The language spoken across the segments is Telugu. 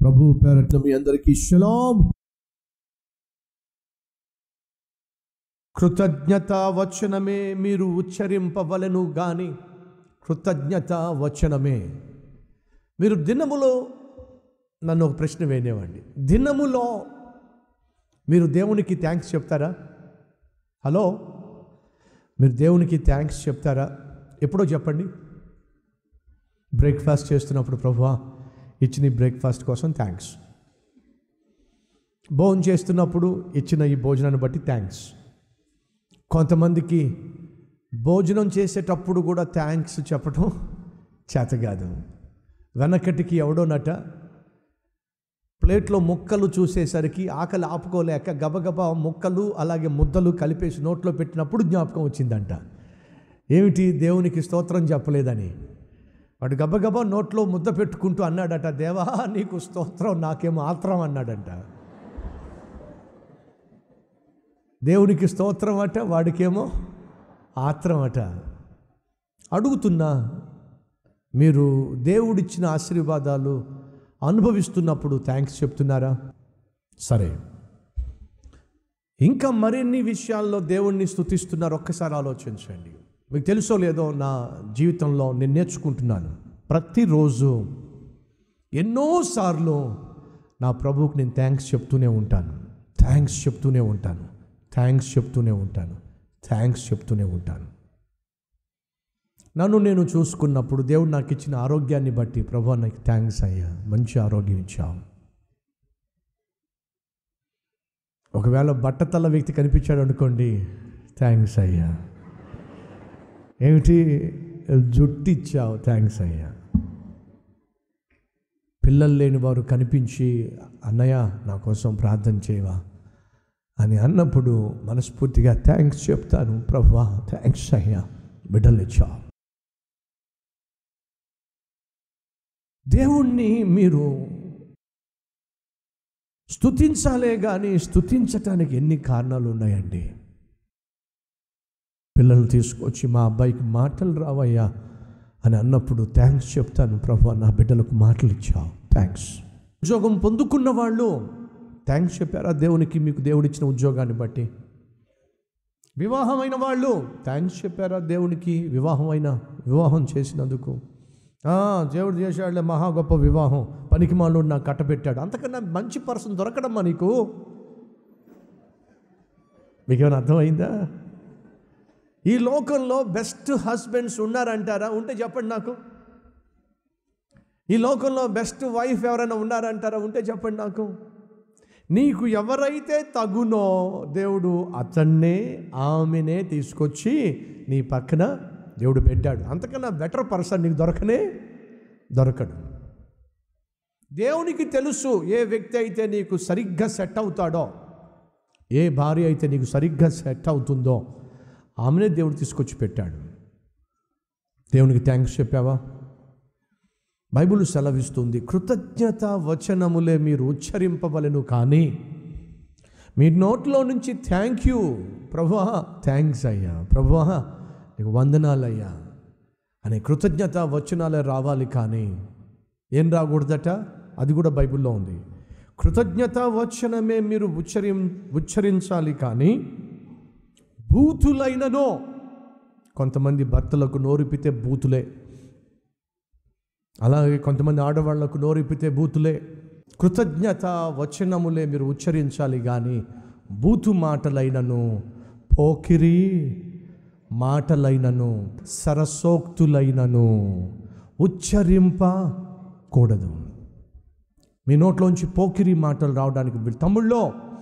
ప్రభు పేరట్ల మీ అందరికీ షలాం కృతజ్ఞత వచనమే మీరు ఉచ్చరింపవలను గాని కృతజ్ఞత వచనమే మీరు దినములో నన్ను ఒక ప్రశ్న వేయనివ్వండి దినములో మీరు దేవునికి థ్యాంక్స్ చెప్తారా హలో మీరు దేవునికి థ్యాంక్స్ చెప్తారా ఎప్పుడో చెప్పండి బ్రేక్ఫాస్ట్ చేస్తున్నప్పుడు ప్రభువా ఇచ్చిన ఈ బ్రేక్ఫాస్ట్ కోసం థ్యాంక్స్ భోజనం చేస్తున్నప్పుడు ఇచ్చిన ఈ భోజనాన్ని బట్టి థ్యాంక్స్ కొంతమందికి భోజనం చేసేటప్పుడు కూడా థ్యాంక్స్ చెప్పడం చేత కాదు వెనకటికి ఎవడోనట ప్లేట్లో ముక్కలు చూసేసరికి ఆకలి ఆపుకోలేక గబగబా ముక్కలు అలాగే ముద్దలు కలిపేసి నోట్లో పెట్టినప్పుడు జ్ఞాపకం వచ్చిందంట ఏమిటి దేవునికి స్తోత్రం చెప్పలేదని వాడు గబగబా నోట్లో ముద్ద పెట్టుకుంటూ అన్నాడట దేవా నీకు స్తోత్రం నాకేమో ఆత్రం అన్నాడంట దేవునికి స్తోత్రం అట వాడికేమో ఆత్రం అట అడుగుతున్నా మీరు దేవుడిచ్చిన ఆశీర్వాదాలు అనుభవిస్తున్నప్పుడు థ్యాంక్స్ చెప్తున్నారా సరే ఇంకా మరిన్ని విషయాల్లో దేవుణ్ణి స్తుతిస్తున్నారు ఒక్కసారి ఆలోచించండి మీకు తెలుసో లేదో నా జీవితంలో నేను నేర్చుకుంటున్నాను ప్రతిరోజు ఎన్నోసార్లు నా ప్రభువుకి నేను థ్యాంక్స్ చెప్తూనే ఉంటాను థ్యాంక్స్ చెప్తూనే ఉంటాను థ్యాంక్స్ చెప్తూనే ఉంటాను థ్యాంక్స్ చెప్తూనే ఉంటాను నన్ను నేను చూసుకున్నప్పుడు దేవుడు నాకు ఇచ్చిన ఆరోగ్యాన్ని బట్టి ప్రభు నాకు థ్యాంక్స్ అయ్యా మంచి ఆరోగ్యం ఇచ్చావు ఒకవేళ బట్టతల వ్యక్తి కనిపించాడు అనుకోండి థ్యాంక్స్ అయ్యా ఏమిటి జుట్టు ఇచ్చావు థ్యాంక్స్ అయ్యా పిల్లలు లేని వారు కనిపించి అన్నయ్య నా కోసం ప్రార్థన చేయవా అని అన్నప్పుడు మనస్ఫూర్తిగా థ్యాంక్స్ చెప్తాను ప్రభా థ్యాంక్స్ అయ్యా బిడ్డలు ఇచ్చావు దేవుణ్ణి మీరు స్తుతించాలే కానీ స్తుతించటానికి ఎన్ని కారణాలు ఉన్నాయండి పిల్లల్ని తీసుకొచ్చి మా అబ్బాయికి మాటలు రావయ్యా అని అన్నప్పుడు థ్యాంక్స్ చెప్తాను ప్రభు నా బిడ్డలకు మాటలు ఇచ్చావు థ్యాంక్స్ ఉద్యోగం పొందుకున్న వాళ్ళు థ్యాంక్స్ చెప్పారా దేవునికి మీకు దేవుడిచ్చిన ఉద్యోగాన్ని బట్టి వివాహమైన వాళ్ళు థ్యాంక్స్ చెప్పారా దేవునికి వివాహమైన వివాహం చేసినందుకు ఆ, దేవుడు చేశాడులే మహా గొప్ప వివాహం పనికి మాలోడు నాకు కట్టబెట్టాడు అంతకన్నా మంచి పర్సన్ దొరకడమ్మా నీకు మీకేమైనా అర్థమైందా ఈ లోకంలో బెస్ట్ హస్బెండ్స్ ఉన్నారంటారా ఉంటే చెప్పండి నాకు ఈ లోకంలో బెస్ట్ వైఫ్ ఎవరైనా ఉన్నారంటారా ఉంటే చెప్పండి నాకు నీకు ఎవరైతే తగునో దేవుడు అతన్నే ఆమెనే తీసుకొచ్చి నీ పక్కన దేవుడు పెట్టాడు అంతకన్నా బెటర్ పర్సన్ నీకు దొరకనే దొరకడు దేవునికి తెలుసు ఏ వ్యక్తి అయితే నీకు సరిగ్గా సెట్ అవుతాడో ఏ భార్య అయితే నీకు సరిగ్గా సెట్ అవుతుందో ఆమెనే దేవుడు తీసుకొచ్చి పెట్టాడు దేవునికి థ్యాంక్స్ చెప్పావా బైబిల్ సెలవిస్తుంది కృతజ్ఞత వచనములే మీరు ఉచ్చరింపవలను కానీ మీ నోట్లో నుంచి థ్యాంక్ యూ ప్రభా థ్యాంక్స్ అయ్యా ప్రభా నీకు వందనాలయ్యా అనే కృతజ్ఞత వచనాలే రావాలి కానీ ఏం రాకూడదట అది కూడా బైబిల్లో ఉంది కృతజ్ఞత వచనమే మీరు ఉచ్చరిం ఉచ్చరించాలి కానీ బూతులైననో కొంతమంది భర్తలకు నోరిపితే బూతులే అలాగే కొంతమంది ఆడవాళ్లకు నోరిపితే బూతులే కృతజ్ఞత వచనములే మీరు ఉచ్చరించాలి కానీ బూతు మాటలైనను పోకిరి మాటలైనను సరసోక్తులైనను ఉచ్చరింపకూడదు మీ నోట్లోంచి పోకిరి మాటలు రావడానికి వీళ్ళు తమ్ముళ్ళో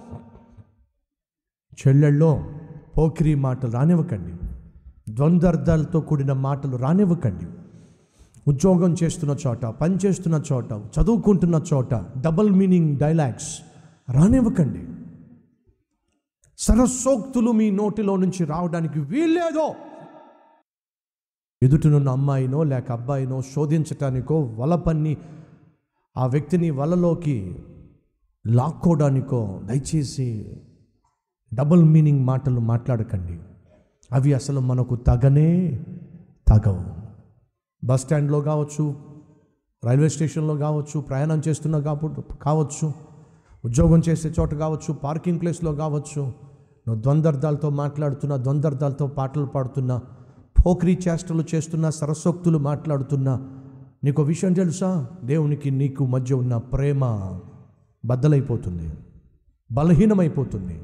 చెల్లెళ్ళో పోకిరి మాటలు రానివ్వకండి ద్వంద్వర్థాలతో కూడిన మాటలు రానివ్వకండి ఉద్యోగం చేస్తున్న చోట పని చేస్తున్న చోట చదువుకుంటున్న చోట డబల్ మీనింగ్ డైలాగ్స్ రానివ్వకండి సరస్సోక్తులు మీ నోటిలో నుంచి రావడానికి వీల్లేదో ఎదుటినున్న అమ్మాయినో లేక అబ్బాయినో శోధించటానికో వలపన్ని ఆ వ్యక్తిని వలలోకి లాక్కోవడానికో దయచేసి డబుల్ మీనింగ్ మాటలు మాట్లాడకండి అవి అసలు మనకు తగనే తగవు బస్ స్టాండ్లో కావచ్చు రైల్వే స్టేషన్లో కావచ్చు ప్రయాణం చేస్తున్నా కాపు- కావచ్చు ఉద్యోగం చేసే చోట కావచ్చు పార్కింగ్ ప్లేస్లో కావచ్చు నువ్వు ద్వంద్వర్థాలతో మాట్లాడుతున్నా ద్వంద్వర్థాలతో పాటలు పాడుతున్నా పోక్రీ చేష్టలు చేస్తున్నా సరస్వక్తులు మాట్లాడుతున్నా నీకు ఒక విషయం తెలుసా దేవునికి నీకు మధ్య ఉన్న ప్రేమ బద్దలైపోతుంది బలహీనమైపోతుంది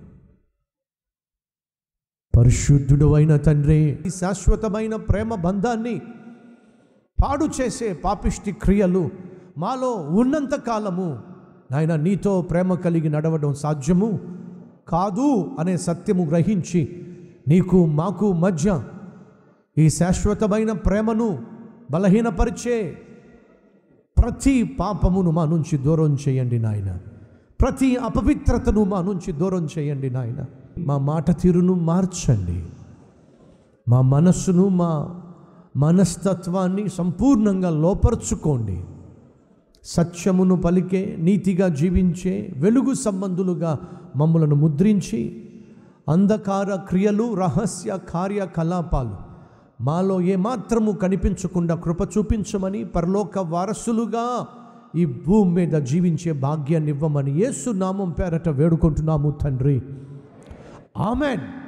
పరిశుద్ధుడు అయిన తండ్రి ఈ శాశ్వతమైన ప్రేమ బంధాన్ని పాడు చేసే పాపిష్టి క్రియలు మాలో ఉన్నంత కాలము నాయన నీతో ప్రేమ కలిగి నడవడం సాధ్యము కాదు అనే సత్యము గ్రహించి నీకు మాకు మధ్య ఈ శాశ్వతమైన ప్రేమను బలహీనపరిచే ప్రతి పాపమును మా నుంచి దూరం చేయండి నాయన ప్రతి అపవిత్రతను మా నుంచి దూరం చేయండి నాయన మా మాట తీరును మార్చండి మా మనస్సును మా మనస్తత్వాన్ని సంపూర్ణంగా లోపరుచుకోండి సత్యమును పలికే నీతిగా జీవించే వెలుగు సంబంధులుగా మమ్మలను ముద్రించి అంధకార క్రియలు రహస్య కార్యకలాపాలు మాలో ఏమాత్రము కనిపించకుండా కృప చూపించమని పరలోక వారసులుగా ఈ భూమి మీద జీవించే భాగ్యాన్ని ఇవ్వమని యేసు నామం పేరట వేడుకుంటున్నాము తండ్రి ఆమెన్